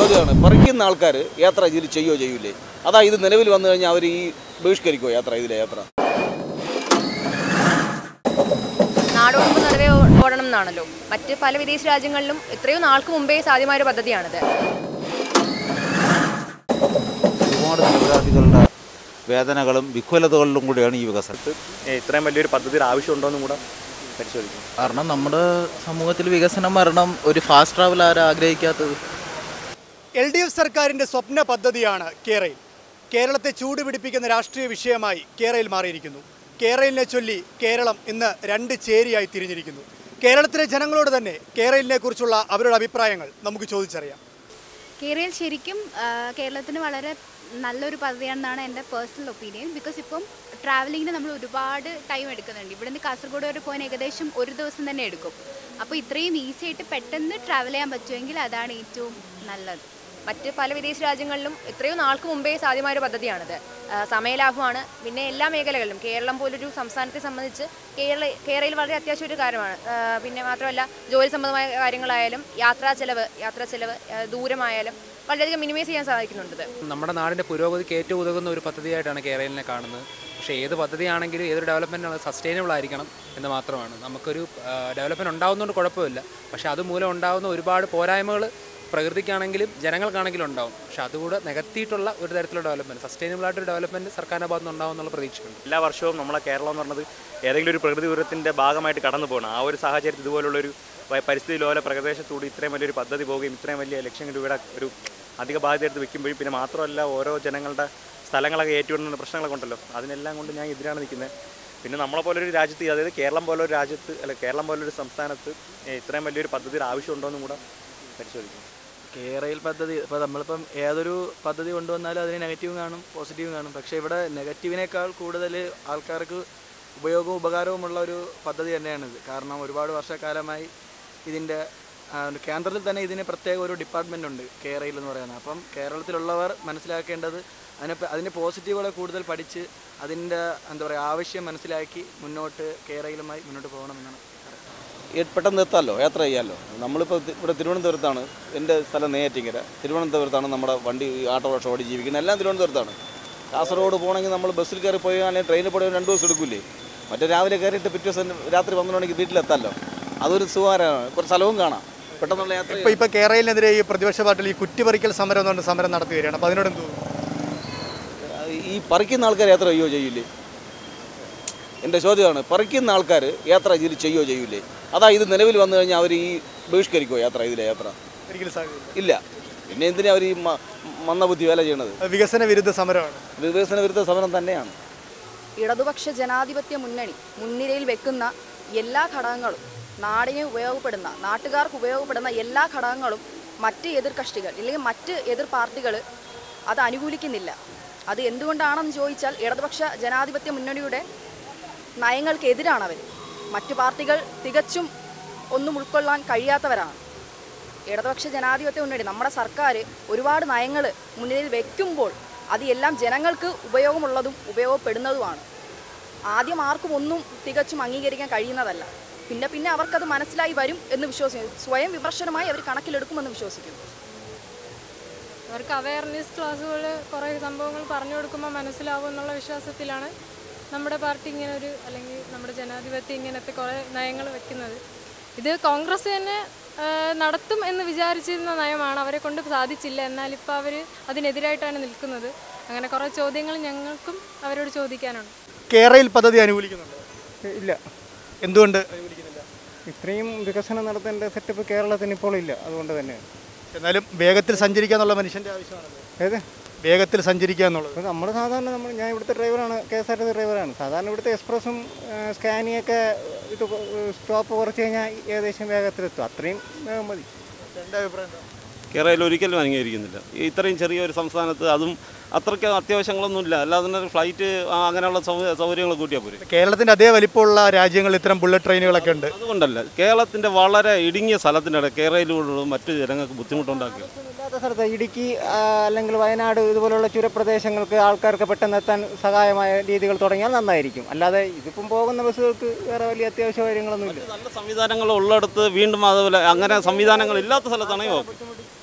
ചോദ്യമാണ് പറിക്കുന്ന ആൾക്കാർ യാത്ര ഇതിൽ ചെയ്യോ ചെയ്യൂലേ അതാ ഇത് നിലവിൽ വന്നു കഴിഞ്ഞാൽ അവർ ഈ ബഹിഷ്കരിക്കുമോ യാത്ര ഇതിലെ യാത്ര നാടോടുമ്പോൾ നിറവേ ഓടണം എന്നാണല്ലോ മറ്റ് പല വിദേശ രാജ്യങ്ങളിലും എത്രയോ നാൾക്ക് മുമ്പേ സാധ്യമായ ഒരു പദ്ധതിയാണിത് ഒരുപാട് നിരപരാധികളുടെ വേദനകളും വിഹ്വലതകളിലും കൂടിയാണ് ഈ വികസനം ഏ, ഇത്രയും വലിയൊരു പദ്ധതിയുടെ ആവശ്യമുണ്ടോയെന്നും കൂടെ പരിശോധിക്കും കാരണം നമ്മുടെ സമൂഹത്തിൽ വികസനം വരണം ഒരു ഫാസ്റ്റ് ട്രാവൽ ആരാ ആഗ്രഹിക്കാത്തത് എൽ ഡി എഫ് സർക്കാരിൻ്റെ സ്വപ്ന പദ്ധതിയാണ് കേരയിൽ കേരളത്തെ ചൂട് പിടിപ്പിക്കുന്ന രാഷ്ട്രീയ വിഷയമായി കേരയിൽ മാറിയിരിക്കുന്നു കേരളിനെ ചൊല്ലി കേരളം ഇന്ന് രണ്ട് ചേരിയായി തിരിഞ്ഞിരിക്കുന്നു കേരളത്തിലെ ജനങ്ങളോട് തന്നെ കേരളിനെ കുറിച്ചുള്ള അവരുടെ അഭിപ്രായങ്ങൾ നമുക്ക് ചോദിച്ചറിയാം കേരള ശരിക്കും ആ, കേരളത്തിന് വളരെ നല്ലൊരു പദ്ധതിയാണെന്നാണ് എൻ്റെ പേഴ്സണൽ ഒപ്പീനിയൻ ബിക്കോസ് ഇപ്പം ട്രാവലിങ്ങിന് നമ്മൾ ഒരുപാട് ടൈം എടുക്കുന്നുണ്ട് ഇവിടുന്ന് കാസർഗോഡ് വരെ പോകാൻ ഏകദേശം ഒരു ദിവസം തന്നെ എടുക്കും അപ്പോൾ ഇത്രയും ഈസി ആയിട്ട് പെട്ടെന്ന് ട്രാവൽ ചെയ്യാൻ പറ്റുമെങ്കിൽ അതാണ് ഏറ്റവും നല്ലത് മറ്റ് പല വിദേശ രാജ്യങ്ങളിലും എത്രയോ നാൾക്ക് മുമ്പേ സാധ്യമായ ഒരു പദ്ധതിയാണിത് ആ, സമയലാഭമാണ് പിന്നെ എല്ലാ മേഖലകളിലും കേരളം പോലൊരു സംസ്ഥാനത്തെ സംബന്ധിച്ച് കേരള കേരളയിൽ വളരെ അത്യാവശ്യം ഒരു കാര്യമാണ് ആ, പിന്നെ മാത്രമല്ല ജോലി സംബന്ധമായ കാര്യങ്ങളായാലും യാത്രാ ചെലവ് യാത്രാ ചെലവ് ആ, ദൂരമായാലും വളരെയധികം മിനിമൈസ് ചെയ്യാൻ സാധിക്കുന്നുണ്ട് ഇത്. നമ്മുടെ നാടിൻ്റെ പുരോഗതിക്ക് ഏറ്റവും ഉതകുന്ന ഒരു പദ്ധതിയായിട്ടാണ് കേരളിനെ കാണുന്നത് പക്ഷേ ഏത് പദ്ധതിയാണെങ്കിലും ഏതൊരു ഡെവലപ്മെൻറ്റാണ് സസ്റ്റൈനബിൾ ആയിരിക്കണം എന്ന് മാത്രമാണ് നമുക്കൊരു ഡെവലപ്മെൻറ്റ് ഉണ്ടാകുന്നതുകൊണ്ട് കുഴപ്പമില്ല പക്ഷേ അതുമൂലം ഉണ്ടാകുന്ന ഒരുപാട് പോരായ്മകൾ പ്രകൃതിക്കാണെങ്കിലും ജനങ്ങൾക്കാണെങ്കിലും ഉണ്ടാവും പക്ഷെ അതുകൂടെ നികത്തിയിട്ടുള്ള ഒരു തരത്തിലുള്ള ഡെവലപ്മെൻറ്റ് സസ്റ്റൈനബിൾ ആയിട്ടൊരു ഡെവലപ്മെൻറ്റ് സർക്കാരിൻ്റെ ഭാഗത്ത് നിന്ന് ഉണ്ടാവും എന്നുള്ള പ്രതീക്ഷയുണ്ട് എല്ലാ വർഷവും നമ്മളെ കേരളം എന്ന് പറഞ്ഞത് ഏതെങ്കിലും ഒരു പ്രകൃതി ദുരത്തിൻ്റെ ഭാഗമായിട്ട് കടന്നു പോകണം ആ ഒരു സാഹചര്യത്തിൽ ഇതുപോലുള്ളൊരു പ- പരിസ്ഥിതി ലോല പ്രദേശത്തൂടി ഇത്രയും വലിയൊരു പദ്ധതി പോവുകയും ഇത്രയും വലിയ ലക്ഷം രൂപയുടെ ഒരു അധിക ബാധ്യത എടുത്ത് വെക്കുമ്പോഴും പിന്നെ മാത്രമല്ല ഓരോ ജനങ്ങളുടെ സ്ഥലങ്ങളൊക്കെ ഏറ്റുവിടുന്ന പ്രശ്നങ്ങളൊക്കെ ഉണ്ടല്ലോ അതിനെല്ലാം കൊണ്ട് ഞാൻ എതിരാണ് നിൽക്കുന്നത് പിന്നെ നമ്മളെ പോലൊരു രാജ്യത്ത് അതായത് കേരളം പോലൊരു രാജ്യത്ത് അല്ല കേരളം പോലൊരു സംസ്ഥാനത്ത് ഏ, ഇത്രയും വലിയൊരു പദ്ധതിയുടെ ആവശ്യമുണ്ടോയെന്നും കൂടെ പരിശോധിക്കും കേരയിൽ പദ്ധതി ഇപ്പോൾ നമ്മളിപ്പം ഏതൊരു പദ്ധതി കൊണ്ടുവന്നാലും അതിന് നെഗറ്റീവും കാണും പോസിറ്റീവും കാണും പക്ഷേ ഇവിടെ നെഗറ്റീവിനേക്കാൾ കൂടുതൽ ആൾക്കാർക്ക് ഉപയോഗവും ഉപകാരവുമുള്ള ഒരു പദ്ധതി തന്നെയാണിത് കാരണം ഒരുപാട് വർഷക്കാലമായി ഇതിൻ്റെ ആ, കേന്ദ്രത്തിൽ തന്നെ ഇതിന് പ്രത്യേക ഒരു ഡിപ്പാർട്ട്മെൻ്റ് ഉണ്ട് കേരയിൽ എന്ന് പറയുന്നത് അപ്പം കേരളത്തിലുള്ളവർ മനസ്സിലാക്കേണ്ടത് അതിനെ അതിൻ്റെ പോസിറ്റീവുകളെ കൂടുതൽ പഠിച്ച് അതിൻ്റെ എന്താ പറയുക ആവശ്യം മനസ്സിലാക്കി മുന്നോട്ട് കേരളയിലുമായി മുന്നോട്ട് പോകണമെന്നാണ് ഈ പെട്ടെന്ന് എത്താമല്ലോ യാത്ര ചെയ്യാമല്ലോ നമ്മളിപ്പോൾ തി- ഇവിടെ തിരുവനന്തപുരത്താണ് എൻ്റെ സ്ഥലം നെയ്യാറ്റിങ്കര തിരുവനന്തപുരത്താണ് നമ്മുടെ വണ്ടി ഈ ആട്ടോ റിക്ഷ ഓടി ജീവിക്കുന്നത് എല്ലാം തിരുവനന്തപുരത്താണ് കാസർഗോഡ് പോകണമെങ്കിൽ നമ്മൾ ബസ്സിൽ കയറി പോയി അല്ലെങ്കിൽ ട്രെയിനിൽ പോയി രണ്ട് ദിവസം എടുക്കില്ലേ മറ്റേ രാവിലെ കയറിയിട്ട് പിറ്റേ ദിവസം രാത്രി പന്ത്രണ്ട് മണിക്ക് വീട്ടിലെത്താമല്ലോ അതൊരു സുഖകരമാണ് കുറച്ച് സ്ഥലവും കാണാം പെട്ടെന്നുള്ള യാത്ര ഇപ്പോൾ ഇപ്പോൾ കേരളത്തിനെതിരെ ഈ പ്രതിപക്ഷ പാർട്ടിയിൽ ഈ കുറ്റിപ്പറിക്കൽ സമരം എന്ന് പറഞ്ഞ സമരം നടത്തി വരികയാണ് അപ്പോൾ അതിനോട് എന്ത് തോന്നുന്നു? ഈ പറിക്കുന്ന ആൾക്കാർ യാത്ര ചെയ്യോ ചെയ്യൂലേ എൻ്റെ ചോദ്യമാണ് പറിക്കുന്ന ആൾക്കാർ യാത്ര ഇതിൽ ചെയ്യോ ചെയ്യൂലേ അതാ ഇത് നിലവിൽ വന്നു കഴിഞ്ഞാൽ അവർ ഈ ബഹിഷ്കരിക്കുമോ യാത്ര ഇതിലെ യാത്ര ഒരിക്കലും സാധ്യതയില്ല ഇല്ല പിന്നെ എന്തിനാ അവർ ഈ മ- മന്ദബുദ്ധി വേല ചെയ്യണത് അത് വികസന വിരുദ്ധ സമരമാണ് വികസന വിരുദ്ധ സമരം തന്നെയാണ് ഇടതുപക്ഷ ജനാധിപത്യ മുന്നണി മുൻനിരയിൽ വെക്കുന്ന എല്ലാ ഘടകങ്ങളും നാടിന് ഉപയോഗപ്പെടുന്ന നാട്ടുകാർക്ക് ഉപയോഗപ്പെടുന്ന എല്ലാ ഘടകങ്ങളും മറ്റ് എതിർ കക്ഷികൾ അല്ലെങ്കിൽ മറ്റ് എതിർ പാർട്ടികൾ അത് അനുകൂലിക്കുന്നില്ല അത് എന്തുകൊണ്ടാണെന്ന് ചോദിച്ചാൽ ഇടതുപക്ഷ ജനാധിപത്യ മുന്നണിയുടെ നയങ്ങൾക്കെതിരാണ് അവർ മറ്റു പാർട്ടികൾ തികച്ചും ഒന്നും ഉൾക്കൊള്ളാൻ കഴിയാത്തവരാണ് ഇടതുപക്ഷ ജനാധിപത്യ മുന്നണി നമ്മുടെ സർക്കാർ ഒരുപാട് നയങ്ങൾ മുന്നിൽ വെക്കുമ്പോൾ അത് എല്ലാം ജനങ്ങൾക്ക് ഉപയോഗമുള്ളതും ഉപയോഗപ്പെടുന്നതുമാണ് ആദ്യം ആർക്കും ഒന്നും തികച്ചും അംഗീകരിക്കാൻ കഴിയുന്നതല്ല പിന്നെ പിന്നെ അവർക്കത് മനസ്സിലായി വരും എന്ന് വിശ്വസിക്കുന്നു സ്വയം വിമർശനമായി അവർ കണക്കിലെടുക്കുമെന്ന് വിശ്വസിക്കുന്നു അവർക്ക് അവയർനെസ് ക്ലാസ്സുകൾ കുറേ സംഭവങ്ങൾ പറഞ്ഞു കൊടുക്കുമ്പോൾ മനസ്സിലാവും എന്നുള്ള വിശ്വാസത്തിലാണ് നമ്മുടെ പാർട്ടി ഇങ്ങനെ ഒരു അല്ലെങ്കിൽ നമ്മുടെ ജനാധിപത്യം ഇങ്ങനത്തെ കുറേ നയങ്ങൾ വെക്കുന്നത് ഇത് കോൺഗ്രസ് തന്നെ ആ, നടത്തും എന്ന് വിചാരിച്ചിരുന്ന നയമാണ് അവരെ കൊണ്ട് സാധിച്ചില്ല എന്നാൽ ഇപ്പോൾ അവർ അതിനെതിരായിട്ടാണ് നിൽക്കുന്നത് അങ്ങനെ കുറേ ചോദ്യങ്ങൾ ഞങ്ങൾക്കും അവരോട് ചോദിക്കാനുണ്ട് കേരളയിൽ പദ്ധതി അനുകൂലിക്കുന്നുണ്ട് ഇല്ല എന്തുകൊണ്ട് അനുകൂലിക്കുന്നില്ല ഇത്രയും വികസനം നടത്തേണ്ട സെറ്റപ്പ് കേരളത്തിന് ഇപ്പോൾ ഇല്ല അതുകൊണ്ട് തന്നെ എന്നാലും വേഗത്തിൽ സഞ്ചരിക്കുക എന്നുള്ള മനുഷ്യൻ്റെ ആവശ്യമാണ് ഏത് വേഗത്തിൽ സഞ്ചരിക്കുക എന്നുള്ളത് നമ്മൾ സാധാരണ നമ്മൾ ഞാൻ ഇവിടുത്തെ ഡ്രൈവറാണ് K S R T C ഡ്രൈവറാണ് സാധാരണ ഇവിടുത്തെ എക്സ്പ്രസ്സും സ്കാനിയൊക്കെ ഇത് സ്റ്റോപ്പ് കുറച്ച് കഴിഞ്ഞാൽ ഏകദേശം വേഗത്തിലെത്തും അത്രയും വേഗം മതി എൻ്റെ അഭിപ്രായം എന്താ? കേരളയിൽ ഒരിക്കലും അംഗീകരിക്കുന്നില്ല ഈ ഇത്രയും ചെറിയൊരു സംസ്ഥാനത്ത് അതും അത്രയ്ക്ക് അത്യാവശ്യങ്ങളൊന്നുമില്ല അല്ലാതെ തന്നെ ഒരു ഫ്ലൈറ്റ് ആ, അങ്ങനെയുള്ള സൗ- സൗകര്യങ്ങൾ കൂട്ടിയാൽ പോരെ കേരളത്തിൻ്റെ അതേ വലിപ്പമുള്ള രാജ്യങ്ങളിൽ ഇത്തരം ബുള്ളറ്റ് ട്രെയിനുകളൊക്കെ ഉണ്ട് അതുകൊണ്ടല്ല കേരളത്തിൻ്റെ വളരെ ഇടുങ്ങിയ സ്ഥലത്തിനിടെ കേരളയിലുള്ള മറ്റ് ജനങ്ങൾക്ക് ബുദ്ധിമുട്ടുണ്ടാക്കുക ഇല്ലാത്ത സ്ഥലത്ത് ഇടുക്കി ആ, അല്ലെങ്കിൽ വയനാട് ഇതുപോലുള്ള ചുരപ്രദേശങ്ങൾക്ക് ആൾക്കാർക്ക് പെട്ടെന്ന് എത്താൻ സഹായമായ രീതികൾ തുടങ്ങിയാൽ നന്നായിരിക്കും അല്ലാതെ ഇതിപ്പം പോകുന്ന ബസ്സുകൾക്ക് വേറെ വലിയ അത്യാവശ്യ കാര്യങ്ങളൊന്നുമില്ല നല്ല സംവിധാനങ്ങൾ ഉള്ളിടത്ത് വീണ്ടും അതുപോലെ അങ്ങനെ സംവിധാനങ്ങൾ ഇല്ലാത്ത സ്ഥലത്താണെങ്കിൽ ഓക്കെ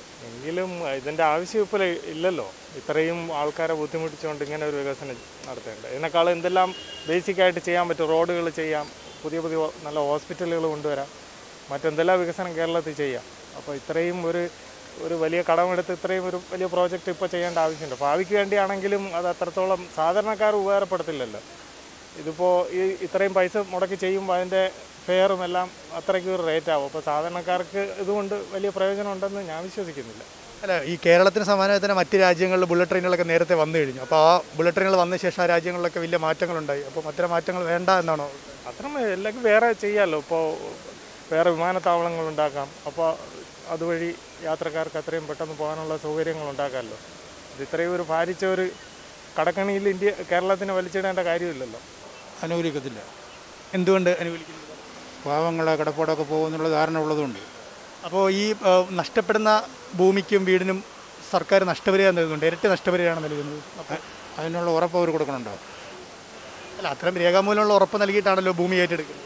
എങ്കിലും ഇതിൻ്റെ ആവശ്യം ഇപ്പോൾ ഇല്ലല്ലോ ഇത്രയും ആൾക്കാരെ ബുദ്ധിമുട്ടിച്ചുകൊണ്ട് ഇങ്ങനെ ഒരു വികസനം നടത്തേണ്ടത് ഇതിനേക്കാൾ എന്തെല്ലാം ബേസിക്കായിട്ട് ചെയ്യാൻ പറ്റും റോഡുകൾ ചെയ്യാം പുതിയ പുതിയ നല്ല ഹോസ്പിറ്റലുകൾ കൊണ്ടുവരാം മറ്റെന്തെല്ലാം വികസനം കേരളത്തിൽ ചെയ്യാം അപ്പോൾ ഇത്രയും ഒരു ഒരു വലിയ കടമെടുത്ത് ഇത്രയും ഒരു വലിയ പ്രോജക്റ്റ് ഇപ്പോൾ ചെയ്യേണ്ട ആവശ്യമുണ്ട് ഭാവിക്ക് വേണ്ടിയാണെങ്കിലും അത് അത്രത്തോളം സാധാരണക്കാർ ഉപകാരപ്പെടത്തില്ലല്ലോ ഇതിപ്പോൾ ഈ ഇത്രയും പൈസ മുടക്കി ചെയ്യുമ്പോൾ അതിൻ്റെ ഫെയറും എല്ലാം അത്രയ്ക്ക് ഒരു റേറ്റ് ആവും അപ്പോൾ സാധാരണക്കാർക്ക് ഇതുകൊണ്ട് വലിയ പ്രയോജനം ഉണ്ടെന്ന് ഞാൻ വിശ്വസിക്കുന്നില്ല അല്ല ഈ കേരളത്തിന് സമാനമായി തന്നെ മറ്റ് രാജ്യങ്ങളിൽ ബുള്ളറ്റ് ട്രെയിനുകളൊക്കെ നേരത്തെ വന്നു കഴിഞ്ഞു അപ്പോൾ ആ ബുള്ളറ്റ് ട്രെയിനുകൾ വന്ന ശേഷം ആ രാജ്യങ്ങളിലൊക്കെ വലിയ മാറ്റങ്ങളുണ്ടായി അപ്പോൾ അത്തരം മാറ്റങ്ങൾ വേണ്ട എന്നാണോ അത്ര എല്ലാം വേറെ ചെയ്യാമല്ലോ ഇപ്പോൾ വേറെ വിമാനത്താവളങ്ങൾ ഉണ്ടാക്കാം അപ്പോൾ അതുവഴി യാത്രക്കാർക്ക് അത്രയും പെട്ടെന്ന് പോകാനുള്ള സൗകര്യങ്ങൾ ഉണ്ടാക്കാമല്ലോ ഇത് ഇത്രയും ഒരു ഭാരിച്ച ഒരു കടക്കണിയിൽ ഇന്ത്യ കേരളത്തിന് വലിച്ചിടേണ്ട കാര്യമില്ലല്ലോ അനുകൂലിക്കത്തില്ല എന്തുകൊണ്ട് അനുകൂലിക്കുന്നു പാവങ്ങളെ കിടപ്പാടൊക്കെ പോകുന്നുള്ള ധാരണ ഉള്ളതുകൊണ്ട് അപ്പോൾ ഈ ആ, നഷ്ടപ്പെടുന്ന ഭൂമിക്കും വീടിനും സർക്കാർ നഷ്ടപരിഹാരം നൽകുന്നുണ്ട് ഇരട്ടി നഷ്ടപരിഹാരമാണ് നൽകുന്നത് അപ്പോൾ അതിനുള്ള ഉറപ്പ് അവർ കൊടുക്കണുണ്ടോ അല്ല അത്തരം രേഖാമൂലമുള്ള ഉറപ്പ് നൽകിയിട്ടാണല്ലോ ഭൂമി ഏറ്റെടുക്കുന്നത്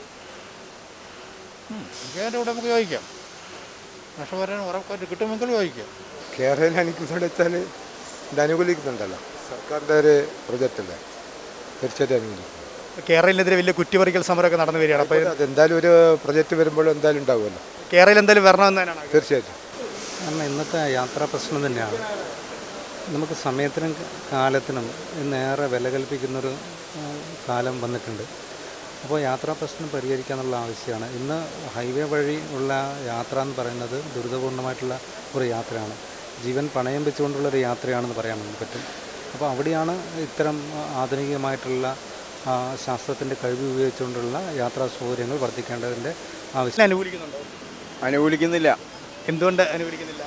അതിൻ്റെ കൂടെ നമുക്ക് ചോദിക്കാം നഷ്ടപരിഹാരം ഉറപ്പായിട്ട് കിട്ടുമെങ്കിൽ ചോദിക്കാം കേരളം അനുകൂലിക്കുന്ന വെച്ചാൽ ഇത് അനുകൂലിക്കുന്നുണ്ടല്ലോ സർക്കാരിൻ്റെ ഒരു പ്രൊജക്റ്റ് അല്ലേ തീർച്ചയായിട്ടും അനുകൂലിക്കും കേരളത്തിനെതിരെ വലിയ കുറ്റിപറിക്കൽ സമരമൊക്കെ നടന്നു വരികയാണ് അപ്പോൾ അതെന്തായാലും ഒരു പ്രൊജക്റ്റ് വരുമ്പോൾ എന്തായാലും ഉണ്ടാവുമല്ലോ കേരളം എന്തായാലും വരണമെന്ന് തന്നെയാണ് തീർച്ചയായിട്ടും കാരണം ഇന്നത്തെ യാത്രാ പ്രശ്നം തന്നെയാണ് നമുക്ക് സമയത്തിനും കാലത്തിനും ഇന്നേറെ വില കൽപ്പിക്കുന്നൊരു ആ, കാലം വന്നിട്ടുണ്ട് അപ്പോൾ യാത്രാ പ്രശ്നം പരിഹരിക്കാനുള്ള ആവശ്യമാണ് ഇന്ന് ഹൈവേ വഴി ഉള്ള യാത്ര എന്ന് പറയുന്നത് ദുരിതപൂർണ്ണമായിട്ടുള്ള ഒരു യാത്രയാണ് ജീവൻ പണയം വെച്ചുകൊണ്ടുള്ള ഒരു യാത്രയാണെന്ന് പറയാൻ വേണ്ടി പറ്റും അപ്പോൾ അവിടെയാണ് ഇത്തരം ആധുനികമായിട്ടുള്ള ആ, ശാസ്ത്രത്തിൻ്റെ കഴിവ് ഉപയോഗിച്ചുകൊണ്ടുള്ള യാത്രാ സൗകര്യങ്ങൾ വർദ്ധിക്കേണ്ടതിൻ്റെ ആവശ്യം അനുകൂലിക്കുന്നുണ്ടോ അനുകൂലിക്കുന്നില്ല എന്തുകൊണ്ട് അനുകൂലിക്കുന്നില്ല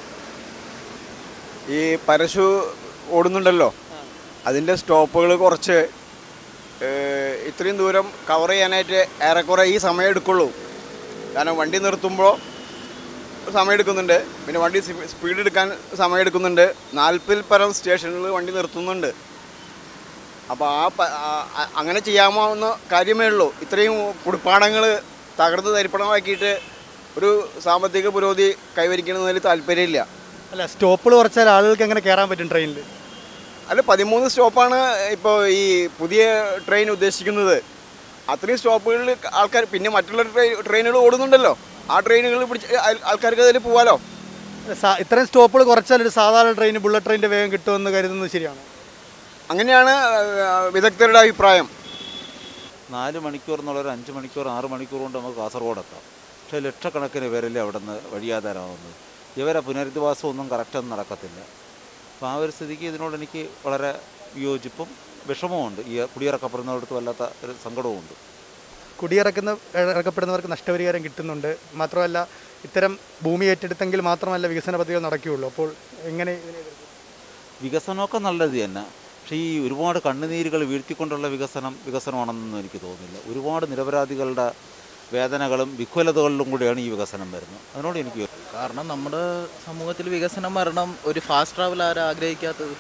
ഈ പരശു ഓടുന്നുണ്ടല്ലോ അതിൻ്റെ സ്റ്റോപ്പുകൾ കുറച്ച് ഏഹ്, ഇത്രയും ദൂരം കവർ ചെയ്യാനായിട്ട് ഏറെക്കുറെ ഈ സമയം എടുക്കുള്ളൂ കാരണം വണ്ടി നിർത്തുമ്പോൾ സമയം എടുക്കുന്നുണ്ട് പിന്നെ വണ്ടി സ്പീഡ് എടുക്കാൻ സമയം എടുക്കുന്നുണ്ട് നാൽപ്പതിൽ പരം സ്റ്റേഷനുകളിൽ വണ്ടി നിർത്തുന്നുണ്ട് അപ്പോൾ ആ പ- ആ- ആ- അങ്ങനെ ചെയ്യാമാവുന്ന കാര്യമേ ഉള്ളൂ ഇത്രയും കുടിപ്പാടങ്ങൾ തകർന്ന് തരിപ്പണമാക്കിയിട്ട് ഒരു സാമ്പത്തിക പുരോഗതി കൈവരിക്കണമെന്നതിൽ താല്പര്യമില്ല അല്ല സ്റ്റോപ്പുകൾ കുറച്ചാൽ ആളുകൾക്ക് എങ്ങനെ കയറാൻ പറ്റും ട്രെയിനിൽ അല്ല പതിമൂന്ന് സ്റ്റോപ്പാണ് ഇപ്പോൾ ഈ പുതിയ ട്രെയിൻ ഉദ്ദേശിക്കുന്നത് അത്രയും സ്റ്റോപ്പുകളിൽ ആൾക്കാർ പിന്നെ മറ്റുള്ള ട്രെയിൻ ട്രെയിനുകൾ ഓടുന്നുണ്ടല്ലോ ആ ട്രെയിനുകൾ പിടിച്ച് ആൾ- ആൾക്കാർക്ക് അതിൽ പോവാലോ സാ- ഇത്രയും സ്റ്റോപ്പുകൾ കുറച്ചാൽ ഒരു സാധാരണ ട്രെയിൻ ബുള്ളറ്റ് ട്രെയിനിൻ്റെ വേഗം കിട്ടുമെന്ന് കരുതുന്നത് ശരിയാണ് അങ്ങനെയാണ് ആ, വിദഗ്ധരുടെ അഭിപ്രായം നാല് മണിക്കൂർ എന്നുള്ളൊരു അഞ്ച് മണിക്കൂർ ആറ് മണിക്കൂർ കൊണ്ട് നമുക്ക് കാസർഗോഡ് എത്താം പക്ഷേ ലക്ഷക്കണക്കിന് പേരല്ലേ അവിടെ നിന്ന് വഴിയാധാരമാവുന്നത് ഇവരെ പുനരധിവാസം ഒന്നും കറക്റ്റൊന്നും നടക്കത്തില്ല അപ്പോൾ ആ ഒരു സ്ഥിതിക്ക് ഇതിനോട് എനിക്ക് വളരെ വിയോജിപ്പും വിഷമവുമുണ്ട് ഈ കുടിയിറക്കപ്പെടുന്നിടത്ത് വല്ലാത്ത ഒരു സങ്കടവുമുണ്ട് കുടിയിറക്കുന്ന ഇറക്കപ്പെടുന്നവർക്ക് നഷ്ടപരിഹാരം കിട്ടുന്നുണ്ട് മാത്രമല്ല ഇത്തരം ഭൂമി ഏറ്റെടുത്തെങ്കിൽ മാത്രമല്ല വികസന പദ്ധതികൾ നടക്കുകയുള്ളൂ അപ്പോൾ എങ്ങനെ ഇതിനെ എതിർക്കും? വികസനമൊക്കെ നല്ലത് തന്നെ പക്ഷേ ഈ ഒരുപാട് കണ്ണുനീരുകൾ വീഴ്ത്തിക്കൊണ്ടുള്ള വികസനം വികസനമാണെന്നൊന്നും എനിക്ക് തോന്നുന്നില്ല ഒരുപാട് നിരപരാധികളുടെ വേദനകളും വിഹ്വലതകളിലും കൂടിയാണ് ഈ വികസനം വരുന്നത് അതിനോട് എനിക്ക് യോജിപ്പില്ല. കാരണം നമ്മുടെ സമൂഹത്തിൽ വികസനം വരണം ഒരു ഫാസ്റ്റ് ട്രാവൽ ആരാ ആഗ്രഹിക്കാത്തത്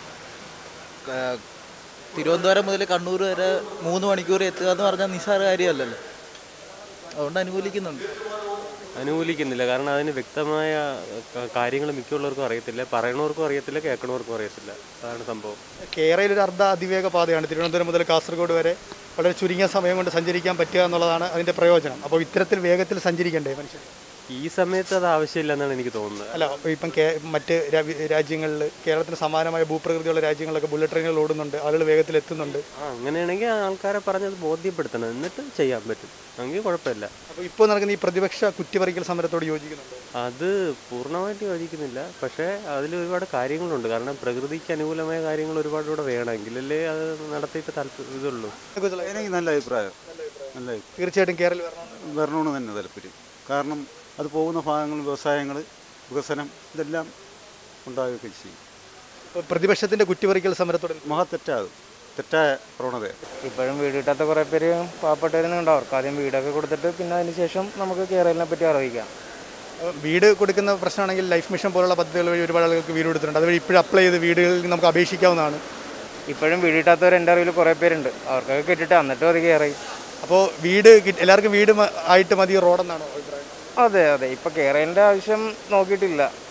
ക- തിരുവനന്തപുരം മുതൽ കണ്ണൂർ വരെ മൂന്ന് മണിക്കൂർ എത്തുക എന്ന് പറഞ്ഞാൽ നിസ്സാര കാര്യമല്ലല്ലോ അതുകൊണ്ട് അനുകൂലിക്കുന്നുണ്ട് അനുകൂലിക്കുന്നില്ല കാരണം അതിന് വ്യക്തമായ കാര്യങ്ങൾ മിക്കുള്ളവർക്കും അറിയത്തില്ല പറയണവർക്കും അറിയത്തില്ല കേൾക്കണവർക്കും അറിയത്തില്ല അതാണ് സംഭവം കേരളയിൽ ഒരു അർദ്ധ അതിവേഗ പാതയാണ് തിരുവനന്തപുരം മുതൽ കാസർഗോഡ് വരെ വളരെ ചുരുങ്ങിയ സമയം കൊണ്ട് സഞ്ചരിക്കാൻ പറ്റുക എന്നുള്ളതാണ് അതിൻ്റെ പ്രയോജനം അപ്പോൾ ഇത്തരത്തിൽ വേഗത്തിൽ സഞ്ചരിക്കണ്ടേ മനുഷ്യർ ഈ സമയത്ത് അത് ആവശ്യമില്ല എന്നാണ് എനിക്ക് തോന്നുന്നത് അല്ല അപ്പോൾ ഇപ്പം കേ മറ്റ് രാജ്യങ്ങളിൽ കേരളത്തിന് സമാനമായ ഭൂപ്രകൃതിയുള്ള രാജ്യങ്ങളൊക്കെ ബുള്ളറ്റ് ട്രെയിനുകൾ ഓടുന്നുണ്ട് ആളുകൾ വേഗത്തിൽ എത്തുന്നുണ്ട് ആ അങ്ങനെയാണെങ്കിൽ ആൾക്കാരെ പറഞ്ഞത് ബോധ്യപ്പെടുത്തണം എന്നിട്ട് ചെയ്യാൻ പറ്റും എങ്കിൽ കുഴപ്പമില്ല അപ്പോൾ ഇപ്പോൾ നടക്കുന്ന ഈ പ്രതിപക്ഷ കുറ്റിപറിക്കൽ സമരത്തോട് യോജിക്കുന്നുണ്ട് അത് പൂർണ്ണമായിട്ട് യോജിക്കുന്നില്ല പക്ഷേ അതിൽ ഒരുപാട് കാര്യങ്ങളുണ്ട് കാരണം പ്രകൃതിക്ക് അനുകൂലമായ കാര്യങ്ങൾ ഒരുപാട് ഇവിടെ വേണം എങ്കിലല്ലേ അത് നടത്തിയിട്ട് താല്പര്യം ഇതുള്ളൂ എനിക്ക് നല്ല അഭിപ്രായം നല്ല അഭിപ്രായം. തീർച്ചയായിട്ടും കേരളം വരണമെന്ന് തന്നെ താല്പര്യം കാരണം അത് പോകുന്ന ഭാഗങ്ങൾ വ്യവസായങ്ങൾ വികസനം ഇതെല്ലാം ഉണ്ടാവുകയൊക്കെ ചെയ്യും ഇപ്പോൾ പ്രതിപക്ഷത്തിൻ്റെ കുറ്റിപറിക്കൽ സമരത്തോട് മഹാ തെറ്റാകും തെറ്റായ പ്രവണത ഇപ്പോഴും വീട് കിട്ടാത്ത കുറേ പേര് പാവപ്പെട്ടവരുന്നുണ്ട് അവർക്ക് ആദ്യം വീടൊക്കെ കൊടുത്തിട്ട് പിന്നെ അതിന് ശേഷം നമുക്ക് കേരളിനെ പറ്റി അറിയിക്കാം വീട് കൊടുക്കുന്ന പ്രശ്നമാണെങ്കിൽ ലൈഫ് മിഷൻ പോലുള്ള പദ്ധതികൾ വഴി ഒരുപാട് ആളുകൾക്ക് വീട് കൊടുത്തിട്ടുണ്ട് അതുവഴി ഇപ്പോഴും അപ്ലൈ ചെയ്ത് വീടുകളിൽ നമുക്ക് അപേക്ഷിക്കാവുന്നതാണ് ഇപ്പോഴും വീട് കിട്ടാത്തവർ എൻ്റെ അറിവിൽ കുറേ പേരുണ്ട് അവർക്കൊക്കെ കിട്ടിയിട്ട് എന്നിട്ടും അത് കയറി അപ്പോൾ വീട് കിട്ടി- എല്ലാവർക്കും വീട് മ- ആയിട്ട് മതി റോഡെന്നാണോ അഭിപ്രായം അതെ അതെ ഇപ്പൊ കേരളിന്റെ ആവശ്യം നോക്കിയിട്ടില്ല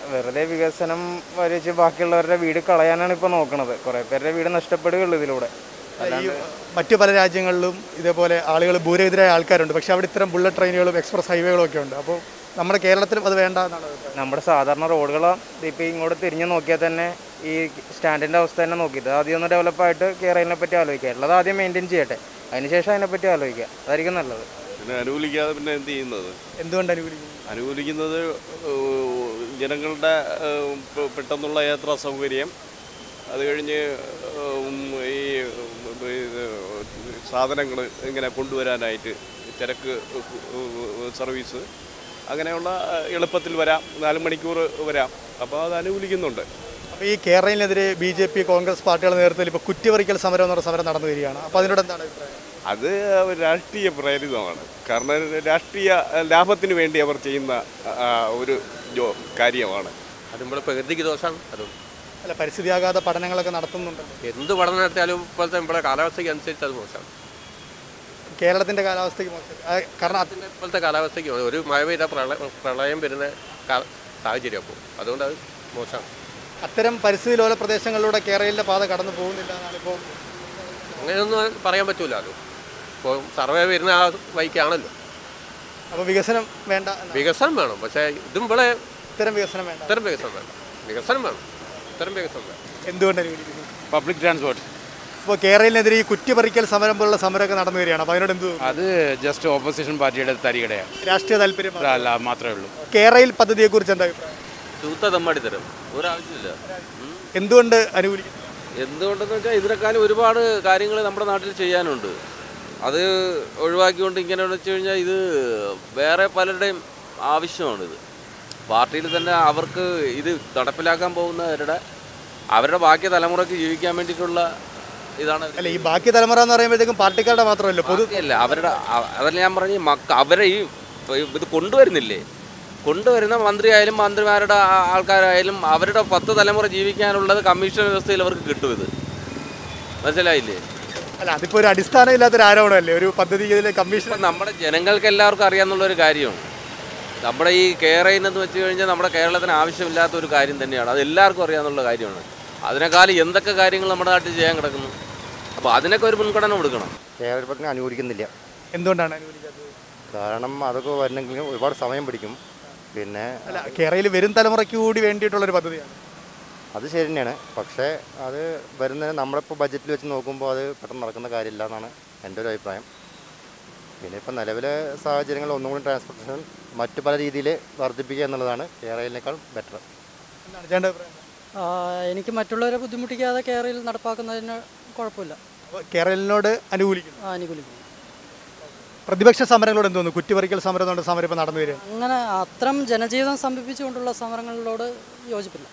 വെറുതെ വികസനം വരച്ച് ബാക്കിയുള്ളവരുടെ വീട് കളയാനാണ് ഇപ്പോൾ നോക്കുന്നത് കുറേ പേരുടെ വീട് നഷ്ടപ്പെടുകയുള്ളൂ ഇതിലൂടെ ഈ അല്ലാണ്ട് മറ്റു പല രാജ്യങ്ങളിലും ഇതേപോലെ ആളുകൾ ഭൂരഹിതരായ ആൾക്കാരുണ്ട് പക്ഷേ അവിടെ ഇത്തരം ബുള്ളറ്റ് ട്രെയിനുകളും എക്സ്പ്രസ് ഹൈവേകളും ഒക്കെ ഉണ്ട് അപ്പോൾ നമ്മുടെ കേരളത്തിലും അത് വേണ്ട എന്നാണ് അഭിപ്രായം. നമ്മുടെ സാധാരണ റോഡുകൾ ഇപ്പോൾ ഇങ്ങോട്ട് തിരിഞ്ഞ് നോക്കിയാൽ തന്നെ ഈ സ്റ്റാൻഡിൻ്റെ അവസ്ഥ തന്നെ നോക്കിയിട്ട് ആദ്യം ഒന്ന് ഡെവലപ്പായിട്ട് കേരളിനെ പറ്റി ആലോചിക്കുക ഉള്ളത് ആദ്യം മെയിൻറ്റെയിൻ ചെയ്യട്ടെ അതിനുശേഷം അതിനെപ്പറ്റി ആലോചിക്കുക അതായിരിക്കും നല്ലത് പിന്നെ അനുകൂലിക്കാതെ പിന്നെ എന്ത് ചെയ്യുന്നത് എന്തുകൊണ്ട് അനുകൂലിക്കുന്നു അനുകൂലിക്കുന്നത് ഏഹ്, ജനങ്ങളുടെ ഏഹ്, പെ- പെട്ടെന്നുള്ള യാത്രാ സൗകര്യം അത് കഴിഞ്ഞ് ഉം, ഈ സാധനങ്ങൾ ഇങ്ങനെ കൊണ്ടുവരാനായിട്ട് തിരക്ക് സർവീസ് അങ്ങനെയുള്ള ഏഹ്, എളുപ്പത്തിൽ വരാം നാല് മണിക്കൂർ വരാം അപ്പോൾ അത് അനുകൂലിക്കുന്നുണ്ട് അപ്പോൾ ഈ കേരളത്തിനെതിരെ ബി ജെ പി കോൺഗ്രസ് പാർട്ടികളുടെ നേതൃത്വത്തിൽ ഇപ്പോൾ കുറ്റിവറിക്കൽ സമരം എന്ന് പറഞ്ഞ സമരം നടന്നു വരികയാണ് അപ്പോൾ അതിനോട് എന്താണ് അഭിപ്രായം അത് ഒരു രാഷ്ട്രീയ പ്രേരിതമാണ് കാരണം രാഷ്ട്രീയ ലാഭത്തിന് വേണ്ടി അവർ ചെയ്യുന്ന ആ, ഒരു ജോ കാര്യമാണ് അത് നമ്മുടെ പ്രകൃതിക്ക് ദോഷമാണ് അതും അല്ല പരിസ്ഥിതി ആഘാത പഠനങ്ങളൊക്കെ നടത്തുന്നുണ്ടല്ലോ എന്ത് പഠനം നടത്തിയാലും ഇപ്പോഴത്തെ നമ്മുടെ കാലാവസ്ഥയ്ക്ക് അനുസരിച്ച് അത് മോശമാണ് കേരളത്തിൻ്റെ കാലാവസ്ഥയ്ക്ക് മോശം ആ, കാരണം അത് ഇപ്പോഴത്തെ കാലാവസ്ഥയ്ക്ക് മോശം. ഒരു മഴ പെയ്ത പ്രളയം പ്രളയം വരുന്ന കാ- സാഹചര്യം അപ്പോൾ അതുകൊണ്ട് അത് മോശമാണ് അത്തരം പരിസ്ഥിതി ലോല പ്രദേശങ്ങളിലൂടെ കേരളത്തിലെ പാത കടന്നു പോകുന്നില്ല എന്നാണ് ഇപ്പോൾ അങ്ങനെയൊന്നും പറയാൻ പറ്റൂല അത് ഇപ്പോൾ സർവേ വരുന്ന ആ വഴിക്കാണല്ലോ അപ്പോൾ വികസനം വേണ്ട എന്നാണ്. വികസനം വേണം പക്ഷേ ഇതും ഇവിടെ ഇത്തരം വികസനം വേണ്ട ഇത്തരം വികസനം വേണ്ട വികസനം വേണം ഇത്തരം വികസനം വേണം എന്തുകൊണ്ട് അനുകൂലിക്കുന്നു പബ്ലിക് ട്രാൻസ്പോർട്ട് ഇപ്പോൾ കേരളത്തിനെതിരെ ഈ കുറ്റിപ്പറിക്കൽ സമരം പോലുള്ള സമരമൊക്കെ നടന്നു വരികയാണ് അപ്പോൾ അതിനോട് എന്ത് തോന്നുന്നു? അത് ജസ്റ്റ് ഓപ്പോസിഷൻ പാർട്ടിയുടെ തരികടയാണ് രാഷ്ട്രീയ താല്പര്യം മാത്രം. അല്ല മാത്രമേ ഉള്ളൂ കേരളയിൽ പദ്ധതിയെക്കുറിച്ച് എന്താ അഭിപ്രായം തൂത്ത തമ്മാടി തരം ഒരാവശ്യമില്ല എന്തുകൊണ്ട് അനുകൂലിക്കുന്നു എന്തുകൊണ്ടെന്ന് വെച്ചാൽ ഇതിനേക്കാളും ഒരുപാട് കാര്യങ്ങൾ നമ്മുടെ നാട്ടിൽ ചെയ്യാനുണ്ട് അത് ഒഴിവാക്കിക്കൊണ്ട് ഇങ്ങനെ വെച്ച് കഴിഞ്ഞാൽ ഇത് വേറെ പലരുടെയും ആവശ്യമാണിത് പാർട്ടിയിൽ തന്നെ അവർക്ക് ഇത് നടപ്പിലാക്കാൻ പോകുന്നവരുടെ അവരുടെ ബാക്കി തലമുറയ്ക്ക് ജീവിക്കാൻ വേണ്ടിയിട്ടുള്ള ഇതാണ് അവര് അല്ല ഈ ബാക്കി തലമുറ എന്ന് പറയുമ്പോഴത്തേക്കും പാർട്ടിക്കാരുടെ മാത്രമല്ല പൊതു അല്ല അവരുടെ അ- അതല്ല ഞാൻ പറഞ്ഞ മക്ക അവരെ ഈ ഇത് കൊണ്ടുവരുന്നില്ലേ കൊണ്ടുവരുന്ന മന്ത്രിയായാലും മന്ത്രിമാരുടെ ആ- ആൾക്കാരായാലും അവരുടെ പത്ത് തലമുറ ജീവിക്കാനുള്ളത് കമ്മീഷൻ വ്യവസ്ഥയിൽ അവർക്ക് കിട്ടും ഇത് മനസ്സിലായില്ലേ അല്ല അതിപ്പോൾ ഒരു അടിസ്ഥാനം ഇല്ലാത്തൊരു ആരോപണമല്ലേ ഒരു പദ്ധതി ഇതിലെ കമ്മീഷൻ ഇപ്പം നമ്മുടെ ജനങ്ങൾക്ക് എല്ലാവർക്കും അറിയാവുന്ന ഒരു കാര്യമാണ് നമ്മുടെ ഈ കേരയിൽ എന്ന് വെച്ച് കഴിഞ്ഞാൽ നമ്മുടെ കേരളത്തിന് ആവശ്യമില്ലാത്ത ഒരു കാര്യം തന്നെയാണ് അത് എല്ലാവർക്കും അറിയാവുന്ന കാര്യമാണ് അതിനേക്കാളും എന്തൊക്കെ കാര്യങ്ങൾ നമ്മുടെ നാട്ടിൽ ചെയ്യാൻ കിടക്കുന്നു അപ്പോൾ അതിനൊക്കെ ഒരു മുൻഗണന കൊടുക്കണം കേരളത്തിന് അനുകൂലിക്കുന്നില്ല എന്തുകൊണ്ടാണ് അനുകൂലിക്കാത്തത് കാരണം അതൊക്കെ വരണമെങ്കിൽ ഒരുപാട് സമയം പിടിക്കും പിന്നെ അല്ല കേരളയിൽ വരും തലമുറയ്ക്ക് കൂടി വേണ്ടിയിട്ടുള്ളൊരു പദ്ധതിയാണ് അത് ശരി തന്നെയാണ് പക്ഷേ അത് വരുന്നത് നമ്മളിപ്പോൾ ബഡ്ജറ്റിൽ വെച്ച് നോക്കുമ്പോൾ അത് പെട്ടെന്ന് നടക്കുന്ന കാര്യമില്ല എന്നാണ് എൻ്റെ ഒരു അഭിപ്രായം പിന്നെ ഇപ്പം നിലവിലെ സാഹചര്യങ്ങൾ ഒന്നും കൂടി ട്രാൻസ്പോർട്ടേഷൻ മറ്റു പല രീതിയിൽ വർദ്ധിപ്പിക്കുക എന്നുള്ളതാണ് കേരളത്തിനേക്കാൾ ബെറ്റർ എന്താണ് ചേട്ടൻ്റെ അഭിപ്രായം ആ, എനിക്ക് മറ്റുള്ളവരെ ബുദ്ധിമുട്ടിക്കാതെ കേരളയിൽ നടപ്പാക്കുന്നതിന് കുഴപ്പമില്ല അപ്പോൾ കേരളിനോട് അനുകൂലിക്കുന്നു ആ, അനുകൂലിക്കുന്നു പ്രതിപക്ഷ സമരങ്ങളോട് എന്ത് തോന്നുന്നു കുറ്റിപ്പറിക്കൽ സമരം എന്ന് പറഞ്ഞ സമരം ഇപ്പോൾ നടന്നു വരിക അങ്ങനെ അത്തരം ജനജീവിതം സ്തംഭിപ്പിച്ചുകൊണ്ടുള്ള സമരങ്ങളോട് യോജിപ്പില്ല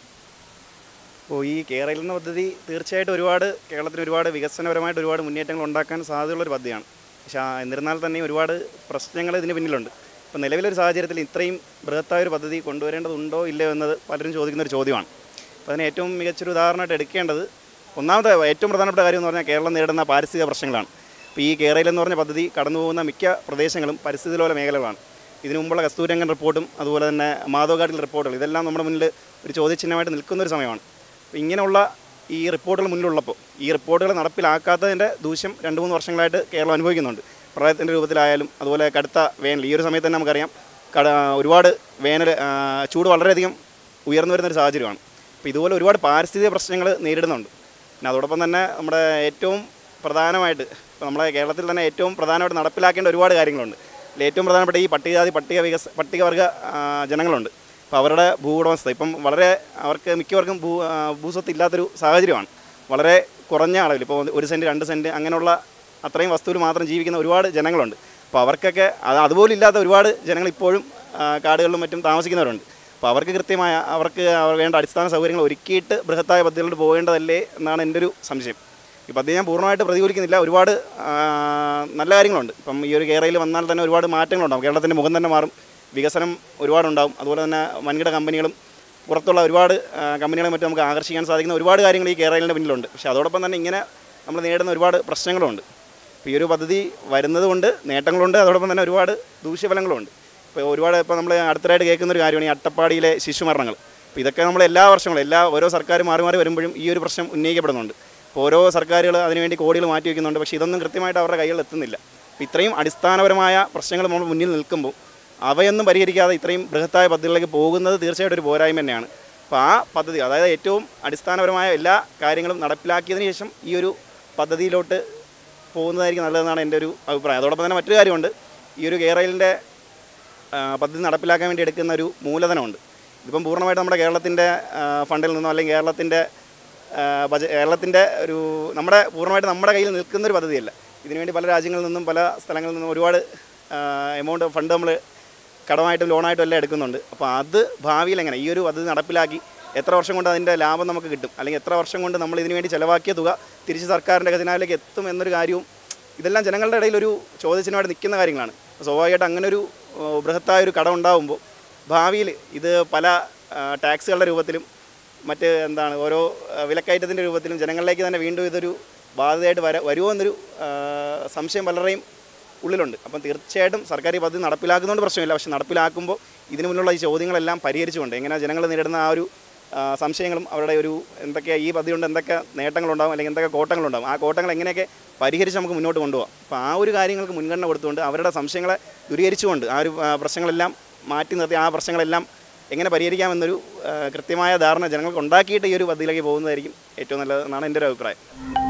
അപ്പോൾ ഈ കേരളം എന്ന പദ്ധതി തീർച്ചയായിട്ടും ഒരുപാട് കേരളത്തിന് ഒരുപാട് വികസനപരമായിട്ട് ഒരുപാട് മുന്നേറ്റങ്ങൾ ഉണ്ടാക്കാൻ സാധ്യതയുള്ള ഒരു പദ്ധതിയാണ് പക്ഷേ ആ, എന്നിരുന്നാൽ തന്നെ ഒരുപാട് പ്രശ്നങ്ങൾ ഇതിന് പിന്നിലുണ്ട് ഇപ്പോൾ നിലവിലൊരു സാഹചര്യത്തിൽ ഇത്രയും ബൃഹത്തായ ഒരു പദ്ധതി കൊണ്ടുവരേണ്ടതുണ്ടോ ഇല്ലയോ എന്നത് പലരും ചോദിക്കുന്ന ഒരു ചോദ്യമാണ് അപ്പോൾ അതിന് ഏറ്റവും മികച്ചൊരു ഉദാഹരണമായിട്ട് എടുക്കേണ്ടത് ഒന്നാമത്തെ ഏറ്റവും പ്രധാനപ്പെട്ട കാര്യം എന്ന് പറഞ്ഞാൽ കേരളം നേരിടുന്ന പാരിസ്ഥിതിക പ്രശ്നങ്ങളാണ് ഇപ്പോൾ ഈ കേരളം എന്ന് പറഞ്ഞ പദ്ധതി കടന്നു പോകുന്ന മിക്ക പ്രദേശങ്ങളും പരിസ്ഥിതി ലോല മേഖലകളാണ് ഇതിനു മുമ്പുള്ള കസ്തൂരംഗൻ റിപ്പോർട്ടും അതുപോലെ തന്നെ മാധവഘാട്ടിൽ റിപ്പോർട്ടുകൾ ഇതെല്ലാം നമ്മുടെ മുന്നിൽ ഒരു ചോദ്യചിഹ്നമായിട്ട് നിൽക്കുന്ന ഒരു സമയമാണ് അപ്പോൾ ഇങ്ങനെയുള്ള ഈ റിപ്പോർട്ടുകൾ മുന്നിലുള്ളപ്പോൾ ഈ റിപ്പോർട്ടുകൾ നടപ്പിലാക്കാത്തതിൻ്റെ ദൂഷ്യം രണ്ട് മൂന്ന് വർഷങ്ങളായിട്ട് കേരളം അനുഭവിക്കുന്നുണ്ട് പ്രളയത്തിൻ്റെ രൂപത്തിലായാലും അതുപോലെ കടുത്ത വേനൽ ഈ ഒരു സമയത്ത് തന്നെ നമുക്കറിയാം കട ഒരുപാട് വേനൽ ആ, ചൂട് വളരെയധികം ഉയർന്നു വരുന്നൊരു സാഹചര്യമാണ് അപ്പോൾ ഇതുപോലെ ഒരുപാട് പാരിസ്ഥിതിക പ്രശ്നങ്ങൾ നേരിടുന്നുണ്ട് പിന്നെ അതോടൊപ്പം തന്നെ നമ്മുടെ ഏറ്റവും പ്രധാനമായിട്ട് ഇപ്പോൾ നമ്മുടെ കേരളത്തിൽ തന്നെ ഏറ്റവും പ്രധാനമായിട്ട് നടപ്പിലാക്കേണ്ട ഒരുപാട് കാര്യങ്ങളുണ്ട് അതിൽ ഏറ്റവും പ്രധാനപ്പെട്ട ഈ പട്ടികജാതി പട്ടിക വികസ പട്ടികവർഗ ആ, ജനങ്ങളുണ്ട് അപ്പോൾ അവരുടെ ഭൂവുടമസ്ഥ ഇപ്പം വളരെ അവർക്ക് മിക്കവർക്കും ഭൂ ആ, ഭൂസ്വത്ത് ഇല്ലാത്തൊരു സാഹചര്യമാണ് വളരെ കുറഞ്ഞ അളവിൽ ഇപ്പോൾ ഒരു സെൻറ്റ് രണ്ട് സെൻറ്റ് അങ്ങനെയുള്ള അത്രയും വസ്തുവിൽ മാത്രം ജീവിക്കുന്ന ഒരുപാട് ജനങ്ങളുണ്ട് അപ്പോൾ അവർക്കൊക്കെ അത് അതുപോലും ഇല്ലാത്ത ഒരുപാട് ജനങ്ങൾ ഇപ്പോഴും ആ, കാടുകളിലും മറ്റും താമസിക്കുന്നവരുണ്ട് അപ്പോൾ അവർക്ക് കൃത്യമായ അവർക്ക് അവർ വേണ്ട അടിസ്ഥാന സൗകര്യങ്ങൾ ഒരുക്കിയിട്ട് ബൃഹത്തായ പദ്ധതികളിൽ പോകേണ്ടതല്ലേ എന്നാണ് എൻ്റെ ഒരു സംശയം ഈ പദ്ധതി ഞാൻ പൂർണ്ണമായിട്ട് പ്രതികൂലിക്കുന്നില്ല ഒരുപാട് ആ, നല്ല കാര്യങ്ങളുണ്ട് ഇപ്പം ഈ ഒരു കേരളയിൽ വന്നാൽ തന്നെ ഒരുപാട് മാറ്റങ്ങളുണ്ടാകും കേരളത്തിൻ്റെ മുഖം തന്നെ മാറും വികസനം ഒരുപാടുണ്ടാവും അതുപോലെ തന്നെ വൻകിട കമ്പനികളും പുറത്തുള്ള ഒരുപാട് ആ, കമ്പനികളെ മറ്റും നമുക്ക് ആകർഷിക്കാൻ സാധിക്കുന്ന ഒരുപാട് കാര്യങ്ങൾ ഈ കേരളത്തിൻ്റെ പിന്നിലുണ്ട് പക്ഷേ അതോടൊപ്പം തന്നെ ഇങ്ങനെ നമ്മൾ നേരിടുന്ന ഒരുപാട് പ്രശ്നങ്ങളുണ്ട് ഇപ്പോൾ ഈ ഒരു പദ്ധതി വരുന്നത് കൊണ്ട് നേട്ടങ്ങളുണ്ട് അതോടൊപ്പം തന്നെ ഒരുപാട് ദൂഷ്യഫലങ്ങളുണ്ട് ഇപ്പോൾ ഒരുപാട് ഇപ്പോൾ നമ്മൾ അടുത്തതായിട്ട് കേൾക്കുന്ന ഒരു കാര്യമാണ് ഈ അട്ടപ്പാടിയിലെ ശിശുമരണങ്ങൾ അപ്പോൾ ഇതൊക്കെ നമ്മൾ എല്ലാ വർഷങ്ങളും എല്ലാ ഓരോ സർക്കാർ മാറി മാറി വരുമ്പോഴും ഈ ഒരു പ്രശ്നം ഉന്നയിക്കപ്പെടുന്നുണ്ട് അപ്പോൾ ഓരോ സർക്കാരുകൾ അതിനുവേണ്ടി കോടികൾ മാറ്റി വയ്ക്കുന്നുണ്ട് പക്ഷേ ഇതൊന്നും കൃത്യമായിട്ട് അവരുടെ കയ്യിൽ എത്തുന്നില്ല അപ്പോൾ ഇത്രയും അടിസ്ഥാനപരമായ പ്രശ്നങ്ങൾ നമ്മൾ മുന്നിൽ നിൽക്കുമ്പോൾ അവയൊന്നും പരിഹരിക്കാതെ ഇത്രയും ബൃഹത്തായ പദ്ധതികളിലേക്ക് പോകുന്നത് തീർച്ചയായിട്ടും ഒരു പോരായ്മ തന്നെയാണ് അപ്പോൾ ആ പദ്ധതി അതായത് ഏറ്റവും അടിസ്ഥാനപരമായ എല്ലാ കാര്യങ്ങളും നടപ്പിലാക്കിയതിന് ശേഷം ഈ ഒരു പദ്ധതിയിലോട്ട് പോകുന്നതായിരിക്കും നല്ലതെന്നാണ് എൻ്റെ ഒരു അഭിപ്രായം അതോടൊപ്പം തന്നെ മറ്റൊരു കാര്യമുണ്ട് ഈ ഒരു കേരളിൻ്റെ പദ്ധതി നടപ്പിലാക്കാൻ വേണ്ടി എടുക്കുന്ന ഒരു മൂലധനമുണ്ട് ഇതിപ്പം പൂർണ്ണമായിട്ട് നമ്മുടെ കേരളത്തിൻ്റെ ഫണ്ടിൽ നിന്നോ അല്ലെങ്കിൽ കേരളത്തിൻ്റെ ബജ കേരളത്തിൻ്റെ ഒരു നമ്മുടെ പൂർണ്ണമായിട്ട് നമ്മുടെ കയ്യിൽ നിൽക്കുന്ന ഒരു പദ്ധതിയല്ല ഇതിനുവേണ്ടി പല രാജ്യങ്ങളിൽ നിന്നും പല സ്ഥലങ്ങളിൽ നിന്നും ഒരുപാട് എമൗണ്ട് ഫണ്ട് നമ്മൾ കടമായിട്ടും ലോണായിട്ടും എല്ലാം എടുക്കുന്നുണ്ട് അപ്പോൾ അത് ഭാവിയിൽ എങ്ങനെ ഈ ഒരു പദ്ധതി നടപ്പിലാക്കി എത്ര വർഷം കൊണ്ട് അതിൻ്റെ ലാഭം നമുക്ക് കിട്ടും അല്ലെങ്കിൽ എത്ര വർഷം കൊണ്ട് നമ്മൾ ഇതിനു വേണ്ടി ചിലവാക്കിയ തുക തിരിച്ച് സർക്കാരിൻ്റെ ഖജനാവിലേക്ക് എത്തും എന്നൊരു കാര്യവും ഇതെല്ലാം ജനങ്ങളുടെ ഇടയിൽ ഒരു ചോദ്യചിഹ്നമായിട്ട് നിൽക്കുന്ന കാര്യങ്ങളാണ് സ്വാഭാവികമായിട്ട് അങ്ങനെ ഒരു ഏഹ്, ബൃഹത്തായ ഒരു കടം ഉണ്ടാകുമ്പോൾ ഭാവിയിൽ ഇത് പല ആ, ടാക്സുകളുടെ രൂപത്തിലും മറ്റ് എന്താണ് ഓരോ ആ, വിലക്കയറ്റത്തിൻ്റെ രൂപത്തിലും ജനങ്ങളിലേക്ക് തന്നെ വീണ്ടും ഇതൊരു ബാധ്യതയായിട്ട് വര വരുമോ എന്നൊരു ആ, സംശയം പലരുടെയും ഉള്ളിലുണ്ട് അപ്പം തീർച്ചയായിട്ടും സർക്കാർ ഈ പദ്ധതി നടപ്പിലാക്കുന്നതുകൊണ്ട് പ്രശ്നമില്ല പക്ഷേ നടപ്പിലാക്കുമ്പോൾ ഇതിനു മുന്നിലുള്ള ഈ ചോദ്യങ്ങളെല്ലാം പരിഹരിച്ചുകൊണ്ട് എങ്ങനെ ജനങ്ങൾ നേരിടുന്ന ആ ഒരു ആ, സംശയങ്ങളും അവരുടെ ഒരു എന്തൊക്കെ ഈ പദ്ധതി കൊണ്ട് എന്തൊക്കെ നേട്ടങ്ങളുണ്ടാകും അല്ലെങ്കിൽ എന്തൊക്കെ കോട്ടങ്ങളുണ്ടാകും ആ കോട്ടങ്ങൾ എങ്ങനെയൊക്കെ പരിഹരിച്ച് നമുക്ക് മുന്നോട്ട് കൊണ്ടുപോകാം അപ്പോൾ ആ ഒരു കാര്യങ്ങൾക്ക് മുൻഗണന കൊടുത്തുകൊണ്ട് അവരുടെ സംശയങ്ങളെ ദൂരീകരിച്ചുകൊണ്ട് ആ ഒരു ആ, പ്രശ്നങ്ങളെല്ലാം മാറ്റി നിർത്തി ആ പ്രശ്നങ്ങളെല്ലാം എങ്ങനെ പരിഹരിക്കാമെന്നൊരു ആ, കൃത്യമായ ധാരണ ജനങ്ങൾക്ക് ഉണ്ടാക്കിയിട്ട് ഈ ഒരു പദ്ധതിയിലേക്ക് പോകുന്നതായിരിക്കും ഏറ്റവും നല്ലതെന്നാണ് എൻ്റെ ഒരു അഭിപ്രായം